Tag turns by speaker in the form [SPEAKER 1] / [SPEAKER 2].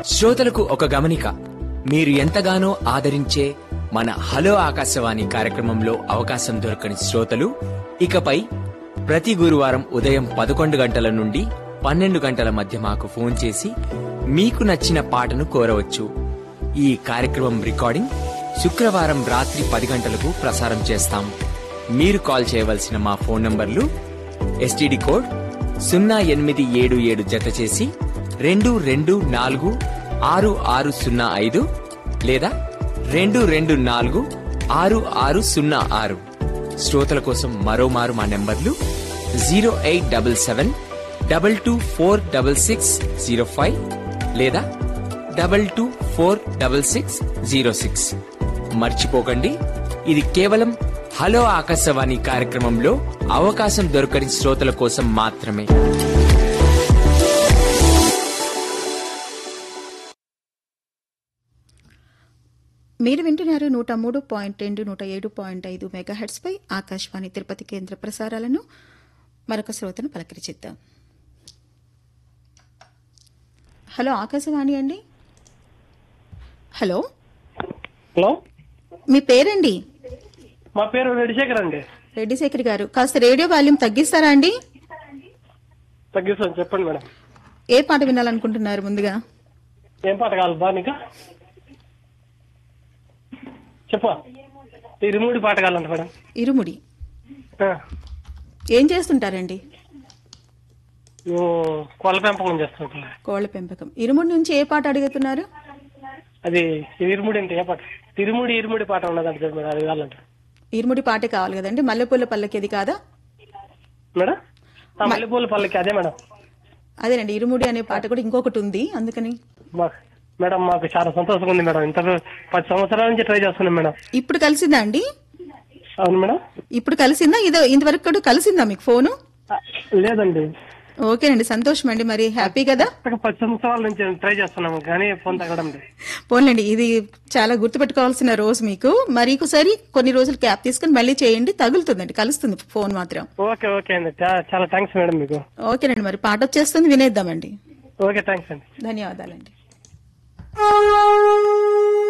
[SPEAKER 1] శ్రోతలకు ఒక గమనిక మీరు ఎంతగానో ఆదరించే మన హలో ఆకాశవాణి కార్యక్రమంలో అవకాశం దొరకని శ్రోతలు ఇకపై ప్రతి గురువారం ఉదయం పదకొండు గంటల నుండి పన్నెండు గంటల మధ్య మాకు ఫోన్ చేసి మీకు నచ్చిన పాటను కోరవచ్చు ఈ కార్యక్రమం రికార్డింగ్ శుక్రవారం రాత్రి పది గంటలకు ప్రసారం చేస్తాం మీరు కాల్ చేయవలసిన మా ఫోన్ నంబర్లు ఎస్టీడీ కోడ్ సున్నా ఎనిమిది ఏడు ఏడు జత చేసి రెండు రెండు నాలుగు ఆరు ఆరు సున్నా ఐదు లేదా రెండు రెండు నాలుగు ఆరు ఆరు సున్నా ఆరు శ్రోతల కోసం మరోమారు మా నెంబర్లు zero eight double seven double two four double six zero five లేదా double two four double six zero six మర్చిపోకండి ఇది కేవలం హలో ఆకాశవాణి కార్యక్రమంలో అవకాశం దొరకని శ్రోతల కోసం మాత్రమే
[SPEAKER 2] మీరు వింటున్నారు నూట మూడు పాయింట్ రెండు నూట ఏడు పాయింట్ ఐదు మెగాహెట్స్ పై ఆకాశవాణి తిరుపతి కేంద్ర ప్రసారాలను మరొక శ్రోతను పలకరించిద్దాం హలో ఆకాశవాణి అండి హలో
[SPEAKER 3] హలో
[SPEAKER 2] మీ పేరండి
[SPEAKER 3] మా పేరు రెడ్డిశేఖర్ అండి
[SPEAKER 2] రెడ్డి శేఖర్ గారు కాస్త రేడియో వాల్యూమ్ తగ్గిస్తారా అండి
[SPEAKER 3] తగ్గిస్తాను చెప్పండి మేడం
[SPEAKER 2] ఏ పాట వినాలనుకుంటున్నారు ముందుగా
[SPEAKER 3] ఏం పాట కావాలి బా నీకు చెప్పు ఈ రిమూడి పాట కావాలంట మేడం
[SPEAKER 2] ఇరుముడి
[SPEAKER 3] ఆ,
[SPEAKER 2] ఏం చేస్తుంటారండి
[SPEAKER 3] మేము కోళ్ళ పెంపకం చేస్తుంటాం
[SPEAKER 2] కోళ్ల పెంపకం ఇరుముడి నుంచి ఏ పాట అడుగుతున్నారు
[SPEAKER 3] అది ఈ ఇరుముడి అంటే ఏ పాట తిరుముడి ఇరుముడి పాట ఉన్నదంట చూడు మేడం అది కావాలంట
[SPEAKER 2] ఇరుముడి పాటే కావాలి కదండి మల్లెపూల పల్లకి అది కాదా
[SPEAKER 3] మేడం ఆ మల్లెపూల పల్లకి అదే మేడం
[SPEAKER 2] అదేనండి ఇరుముడి అనే పాట కూడా ఇంకొకటి ఉంది అందుకని
[SPEAKER 3] మా మేడం మాకు చాలా సంతోషంగా ఉంది మేడం ఇంత పది సంవత్సరాల నుంచి ట్రై చేస్తున్నాం మేడం
[SPEAKER 2] ఇప్పుడు కలిసిందా అండి
[SPEAKER 3] అవును మేడం
[SPEAKER 2] ఇప్పుడు కలిసిందా ఇదో ఇంతవరకు కూడా కలిసిందా మీకు ఫోను
[SPEAKER 3] ఆ, లేదండి
[SPEAKER 2] ఓకేనండి సంతోషం అండి మరి హ్యాపీ కదా
[SPEAKER 3] ఒక పది సంవత్సరాల నుంచి ట్రై చేస్తున్నాము కానీ ఫోన్ తగ్గడం లేదు
[SPEAKER 2] పోన్లేండి ఇది చాలా గుర్తుపెట్టుకోవాల్సిన రోజు మీకు మరి ఒకసారి కొన్ని రోజులు క్యాప్ తీసుకుని మళ్ళీ చేయండి తగులుతుందండి కలుస్తుంది ఫోన్ మాత్రం
[SPEAKER 3] ఓకే ఓకే అండి చా- చాలా థ్యాంక్స్ మేడం మీకు
[SPEAKER 2] ఓకేనండి మరి పాట వచ్చేస్తుంది వినేద్దామండి
[SPEAKER 3] ఓకే థ్యాంక్స్ అండి
[SPEAKER 2] ధన్యవాదాలండి